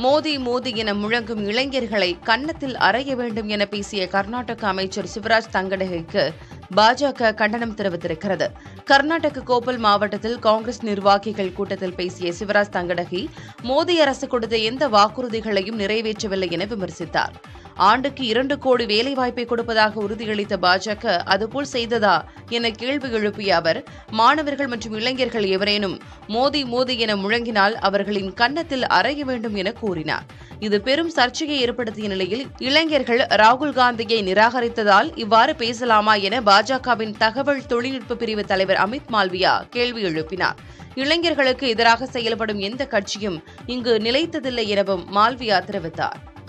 மோதி மோதி என முழங்கும் இளைஞர்களை கன்னத்தில் அறைய வேண்டும் என பேசிய கர்நாடக அமைச்சர் சிவராஜ் தங்கடகைக்கு பாஜக கண்டனம் தெரிவித்திருக்கிறது கர்நாடக கோப்பல் மாவட்டத்தில் காங்கிரஸ் நிர்வாகிகள் கூட்டத்தில் பேசிய சிவராஜ் தங்கடகி மோடி அரசு கொடுத்த எந்த வாக்குறுதிகளையும் நிறைவேற்றவில்லை என விமர்சித்தார் ஆண்டுக்கு இரண்டு கோடி வேலைவாய்ப்பை கொடுப்பதாக உறுதியளித்த பாஜக அதுபோல் செய்ததா என கேள்வி எழுப்பிய அவர் மாணவர்கள் மற்றும் இளைஞர்கள் எவரேனும் மோதி மோதி என முழங்கினால் அவர்களின் கன்னத்தில் அறைய வேண்டும் என கூறினார் இது பெரும் சர்ச்சையை ஏற்படுத்திய நிலையில் இளைஞர்கள் ராகுல் காந்தியை நிராகரித்ததால் இவ்வாறு பேசலாமா என பாஜகவின் தகவல் தொழில்நுட்ப பிரிவு தலைவர் அமித் மால்வியா கேள்வி எழுப்பினார் இளைஞர்களுக்கு எதிராக செயல்படும் எந்த கட்சியும் இங்கு நிலைத்ததில்லை எனவும் மால்வியா தெரிவித்தார்